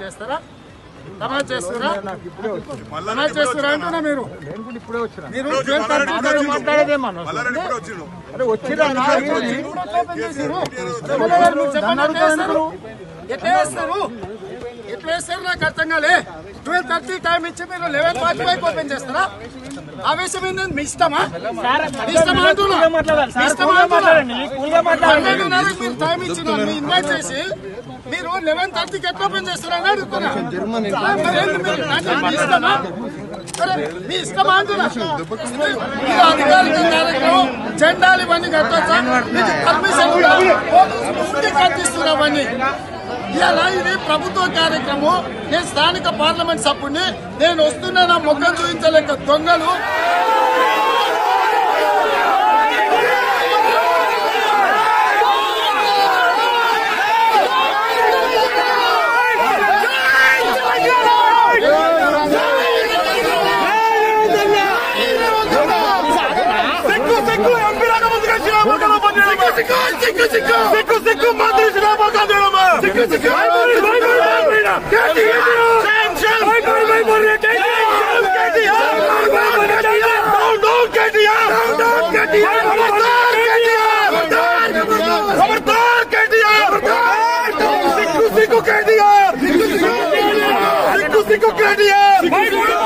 చేస్తారా తమాజ్ చేస్తారా తమాజ్ చేస్తారా అంటున్నా మీరు మీరు ట్వెల్వ్ థర్టీ మాట్లాడేదేమన్నా మల్లారెడ్డి కూడా వచ్చిండు ఎట్లా వేస్తారు ఎట్లా వేస్తారు నాకు అర్థం కాలే ట్వెల్వ్ థర్టీ టైం ఇచ్చి మీరు లెవెన్ ఫార్టీ ఫైవ్ ఓపెన్ చేస్తారా ఆవేశం ఏంటంటే మీ ఇష్టమా మీ ఇష్టమా అంటున్నా మీ ఇష్టమా అంటున్నా పన్నెండున్నరకు మీరు టైం ఇచ్చిన మీ ఇన్వైట్ చేసి మీరు లెవెన్ థర్టీకి ఎట్లా ఓపెన్ చేస్తారని అడుగుతున్నా మరి ఏంది మీరు? అంటే మీ ఇష్టమా అరే, మీ ఇష్టమా అంటున్నా మీరు అధికారిక కార్యక్రమం జెండాలు ఇవన్నీ కట్టొచ్చా మీకు పర్మిషన్ ఉందా? ఉంటే కట్టిస్తున్నా అవన్నీ ఇలా ఇది ప్రభుత్వ కార్యక్రమం నేను స్థానిక పార్లమెంట్ సభ్యుడిని నేను వస్తున్నా నా మొగ్గ చూపించలేక దొంగలు సిక్కు సిక్కు ఎంపీ రాక ముందుగా శ్రీరామకళ పనిచేయడమా సిక్కు సిక్కు సిక్కు సిక్కు సిక్కు మంత్రి శ్రీరామకళ చేయడమా సిక్కు సిక్కు సిక్కు సిక్కు కేటీఆర్ సిక్కు సిక్కు కేటీఆర్